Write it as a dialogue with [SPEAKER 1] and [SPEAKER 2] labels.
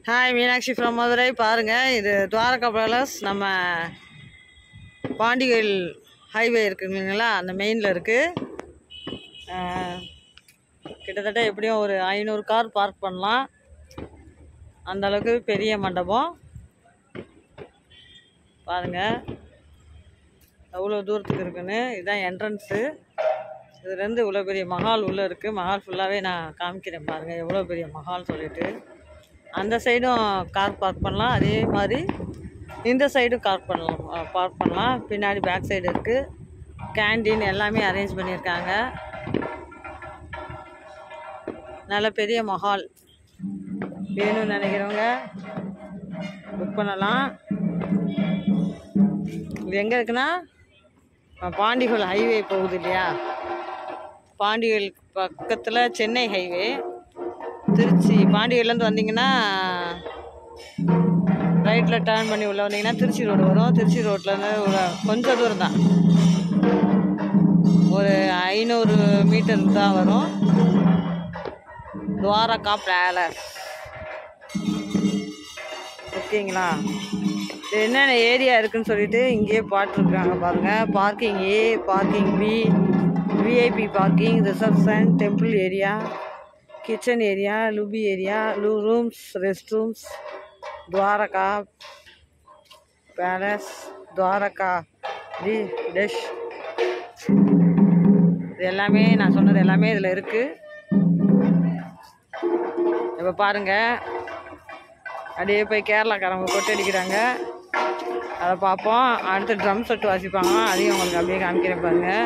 [SPEAKER 1] hi Meenakshi from Madurai பாருங்கள் இது Dwarka palace நம்ம பாண்டிகோயில் ஹைவே இருக்குங்களா அந்த மெயினில் இருக்குது கிட்டத்தட்ட எப்படியும் ஒரு ஐநூறு கார் பார்க் பண்ணலாம் அந்த அளவுக்கு பெரிய மண்டபம் பாருங்கள் எவ்வளோ தூரத்துக்கு இருக்குன்னு இதுதான் என்ட்ரன்ஸு இதுலேருந்து இவ்வளோ பெரிய மஹால் உள்ளே இருக்குது மஹால் ஃபுல்லாகவே நான் காமிக்கிறேன் பாருங்கள் எவ்வளோ பெரிய மஹால் சொல்லிட்டு அந்த சைடும் கார் பார்க் பண்ணலாம் அதே மாதிரி இந்த சைடும் கார் பண்ணலாம் பார்க் பண்ணலாம் பின்னாடி பேக் சைடு இருக்குது கேண்டீன் எல்லாமே அரேஞ்ச் பண்ணியிருக்காங்க நல்ல பெரிய மஹால் வேணும்னு நினைக்கிறவங்க புக் பண்ணலாம் இது எங்கே இருக்குன்னா பாண்டிகோல் ஹைவே போகுது இல்லையா பாண்டிகோயில் பக்கத்தில் சென்னை ஹைவே திருச்சி பாண்டிகோயிலேருந்து வந்தீங்கன்னா ரைட்டில் டேர்ன் பண்ணி உள்ளே வந்தீங்கன்னா திருச்சி ரோடு வரும் திருச்சி ரோட்லேருந்து ஒரு கொஞ்சம் தூரம் தான் ஒரு ஐநூறு மீட்டர் தான் வரும் துவாரகா பேலஸ் ஓகேங்களா இது என்னென்ன ஏரியா இருக்குன்னு சொல்லிட்டு இங்கேயே பாட்டுருக்காங்க பாருங்கள் parking A parking B VIP parking reception temple area kitchen area lobby area loo rooms rest rooms Dwaraka palace Dwaraka டி டெஷ் இது எல்லாமே நான் சொன்னது எல்லாமே இதில் இருக்குது இப்போ பாருங்கள் அப்படியே போய் கேரளாக்காரங்க கொட்டு அடிக்கிறாங்க அதை பார்ப்போம் அடுத்து ட்ரம் செட் வாசிப்பாங்க அதையும் உங்களுக்கு அப்படியே காமிக்கிறேன் பாருங்கள்